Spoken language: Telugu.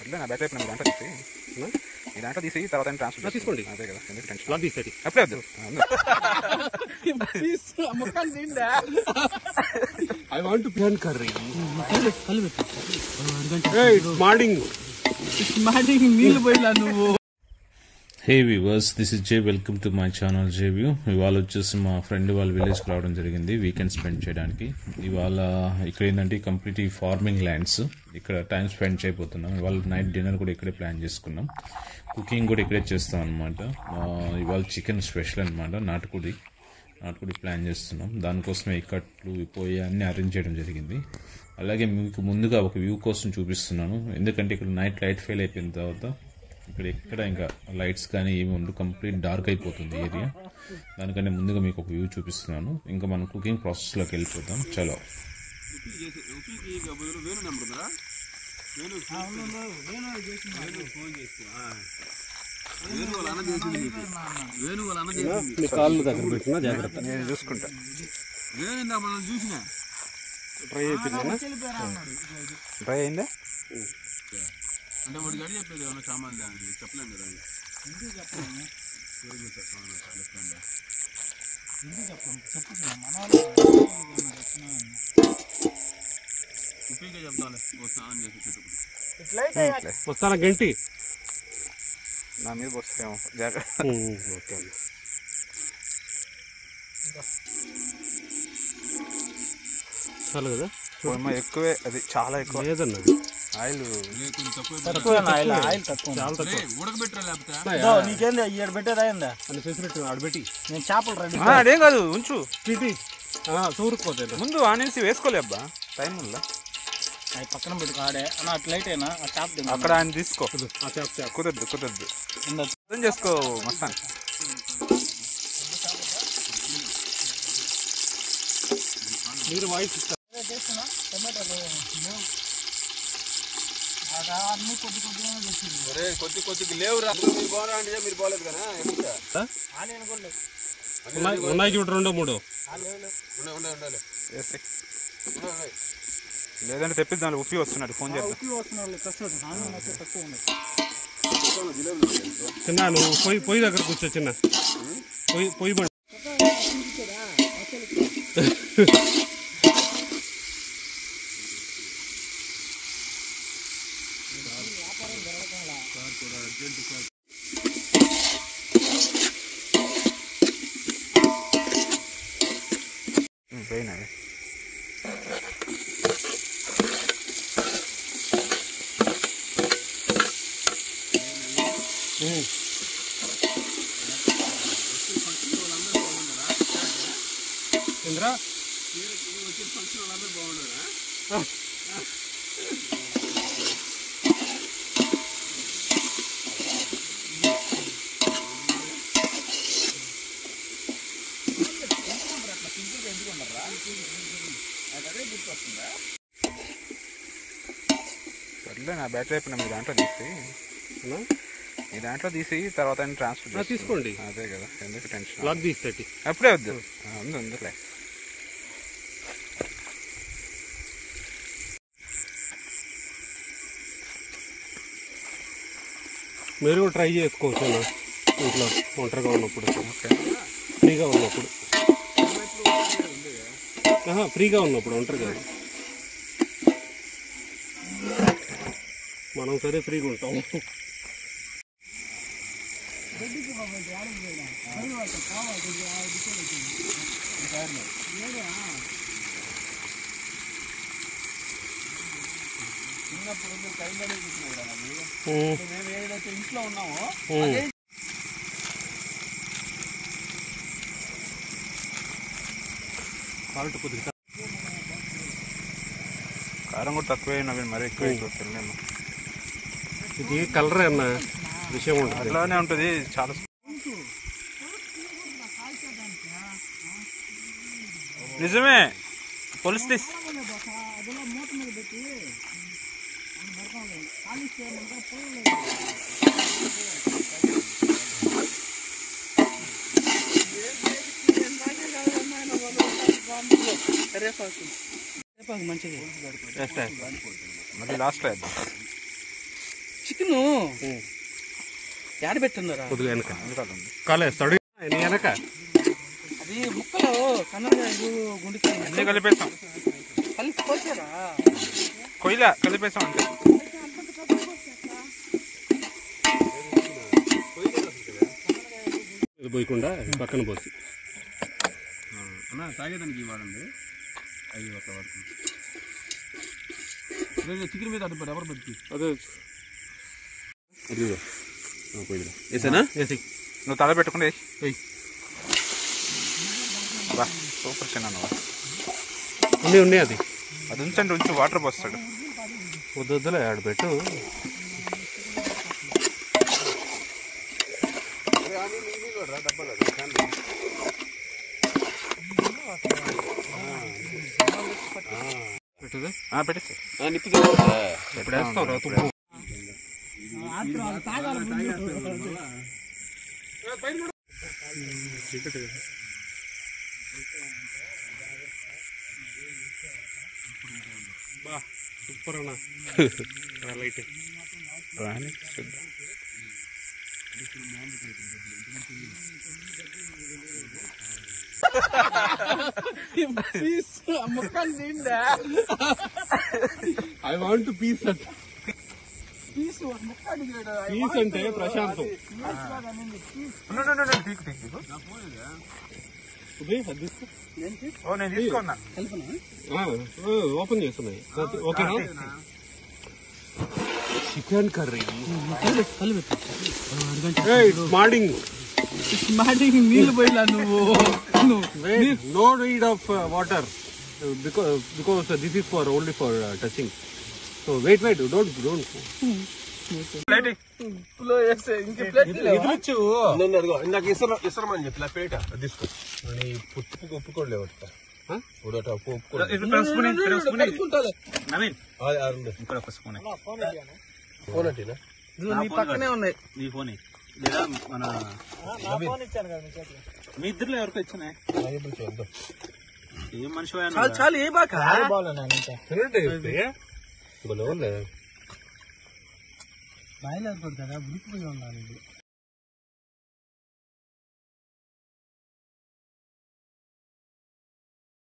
సర్లే నా బ్యాటరీ అయిపోయినా మీ దాంట్లో తీసి ఈ దాంట్లో తీసి తర్వాత ట్రాన్స్ఫర్ తీసుకోండి. అదే కదా ఎందుకు టెన్షన్ లాక్ తీసేటి అప్పుడే వద్దు ఆ, ఉంది. I want plan curry morning నీళ్ళు పోయిలా నువ్వు hey viewers this is J welcome to my channel J view ఇవాళ వచ్చేసి మా ఫ్రెండ్ వాళ్ళ విలేజ్కి రావడం జరిగింది వీకెండ్ స్పెండ్ చేయడానికి ఇవాళ ఇక్కడ ఏంటంటే కంప్లీట్ ఈ ఫార్మింగ్ ల్యాండ్స్ ఇక్కడ టైం స్పెండ్ చేయబోతున్నాం ఇవాళ నైట్ డిన్నర్ కూడా ఇక్కడే ప్లాన్ చేసుకున్నాం కుకింగ్ కూడా ఇక్కడే చేస్తాం అనమాట ఇవాళ చికెన్ స్పెషల్ అనమాట నాటుకోడి నాటుకోడి ప్లాన్ చేస్తున్నాం దానికోసమే ఇక్కట్లు పోయి అన్ని అరేంజ్ చేయడం జరిగింది అలాగే మీకు ముందుగా ఒక వ్యూ కోసం చూపిస్తున్నాను ఎందుకంటే ఇక్కడ నైట్ లైట్ ఫెయిల్ అయిపోయిన తర్వాత ఇక్కడ ఎక్కడ ఇంకా లైట్స్ కానీ ఏమి ఉండదు కంప్లీట్ డార్క్ అయిపోతుంది ఏరియా దానికంటే ముందుగా మీకు ఒక వ్యూ చూపిస్తున్నాను ఇంకా మనం కుకింగ్ ప్రాసెస్లోకి వెళ్ళిపోతాం చలో మీ కాళ్ళు దగ్గర పెట్టినా జాగ్రత్త నేను చూసుకుంటా మనం చూసినా ట్రై అయిపోయిందా ట్రై అయిందా అంటే వాడికి అడిగి చెప్పేది ఏమన్నా సామాన్ దానికి చెప్పలేం కదా ఉప్పిగా చెప్తాలే ఓ స్నానం చేసి వచ్చేటప్పుడు వస్తానా గంటి నా మీద పోస్తేమో జాగ్రత్త ఓకే అన్న చాలు కదా అమ్మ, ఎక్కువే అది చాలా ఎక్కువ లేదన్న ఆయిల్ లే, కొంచెం తక్కువ తక్కువ ఆయిల్ ఆయిల్ తక్కువ చాలా లే, తక్కువ ఉడకబెట్టరా లేకపోతే ఇదో, నీకేంది ఇక్కడ పెట్టేది అయిందా అని ఫెసిలిటీ ఆడబెట్టి నేను చేపలు రెడీ అదేం కాదు ఉంచు పీటి సూరుకుపోతాయి ముందు ఆనేసి వేసుకోలే అబ్బా టైం ఉందా అవి పక్కన పెట్టుకో ఆడే అన్న అట్లయితే ఆ చేప తిన్నా అక్కడ ఆయన తీసుకో ఆ చేప చేప కుదరదు కుదరదు ఉందా? అర్థం చేసుకో మస్తాన్ మీరు వాయిస్ ఆడ అన్ని కొద్ది కొద్దిగా తెచ్చింది ఒరే, కొద్ది కొద్దిగా లేవురా మీరు బాగా అంటే మీరు బాగాలేదు కదా ఆలేను కూడా లేవు. ఉన్నాయి ఉన్నాయి చూడు రెండో మూడో ఆ లేవు లేవు. ఉండే ఉండే ఉండాలి వేస్తే లేదంటే తెప్పిద్దాం ఉప్పి వస్తున్నాడు ఫోన్ చేద్దాం ఉక్కి వస్తున్న వాళ్ళు తెస్తాడు నాన్న నాకు తక్కువ ఉంది చిన్న నువ్వు పొయ్యి పొయ్యి దగ్గర కూర్చో చిన్న పొయ్యి పొయ్యి బండి పోయినది ఇంద్రా సర్లే నా బ్యాటరీ అయిపోయినా మీ దాంట్లో తీసి అన్నా? ఈ దాంట్లో తీసి తర్వాత ట్రాన్స్ఫర్ ఆ, తీసుకోండి అదే కదా ఎందుకు టెన్షన్ లాక్ తీసేటి అప్పుడే వద్దు ఆ, ఉంది ఉందిలే మీరు కూడా ట్రై చేసుకోవచ్చు అన్న ఇంట్లో ఒంటరిగా ఉన్నప్పుడు ఓకే ఫ్రీగా ఉన్నప్పుడు ఆహా, ఫ్రీగా ఉన్నప్పుడు ఒంటరిగా మనం సరే ఫ్రీగా ఉంటాం ఉమ్, మేము ఏదైతే ఇంట్లో ఉన్నామో ఉమ్. సాల్ట్ కొద్దిగా కారం కూడా తక్కువే నవీన్ మరీ ఎక్కువ ఎక్కువ తినలేము ఇది కలర్ అన్న విషయం ఉంటుంది అట్లానే ఉంటుంది చాలా నిజమే పొలిసి తీసి మంచిగా మళ్ళీ లాస్ట్లో వేద్దాం చికెన్ యాడ పెట్టున్నారా కొద్దిగా వెనక కాలేస్తాడు నీ వెనక అది ముక్కలు కన్నగా గుండెకాయ అన్నీ కలిపేస్తాం కలిసి పోసారా కొయ్యలా కలిపేస్తాం అంతే ఇది పోయకుండా పక్కన పోసి అన్న తాగేదానికి ఇవ్వాలండి అవి ఒక వరకు చికెన్ మీద అడ్డు ఎవరు పెట్టి అదే వేసానా వేసి నువ్వు తల పెట్టుకుని వేసి వెయ్యి. బా సూపర్ చిన్న నువ్వు ఉన్నాయి ఉన్నాయి అది అది ఉంచండి ఉంచి వాటర్ పోస్తాడు వద్దు వద్దులే ఆడ పెట్టు పెట్టుదే ఆ, పెట్టేసి ఇప్పుడు వేస్తాం రా తుప్పు బా సూపర్ అన్న లైట్ రాని చూద్దాం. ఐ వాంట్ పీస్ అంట పీస్ అంటే ప్రశాంతం ఉండు, ఉండు, ఉండు, ఉండు, తీకు తీకు తీకు ఉదయ్, అది తీసుకో. ఓ నేను తీసుకున్నా ఆ, ఆ, ఓపెన్ చేస్తున్నాయి ఓకేనా చికెన్ కర్రీ మార్నింగ్ మాటికి నీళ్ళు పోయిలా నువ్వు no need of water because because this is for only for touching so wait wait don't don't lighting నన్ను అడుగు ఇందాక ఇసరం ఇసరమని చెప్పి పేట అది తీసుకో నీ పుట్టుకు ఒప్పుకోలేవు Huh? ఉడట ఒప్పుకోలేదు ఇది ఒక స్పూన్ ఇది ఒక స్పూన్ ఇది. నవీన్ అది అరుంది ఇక్కడ ఒక స్పూన్ ఫోన్ అంటేనా నీ పక్కనే ఉన్నాయి నీ ఫోన్ లేదా మన మీ ఇద్దరులో ఎవరికి వచ్చినాయి చూద్దాం ఏం మనిషి చాలు చాలు ఏ బాక తినండి భలే ఉంది బాయిలర్ కదా ఉడికిపోయి ఉండాలి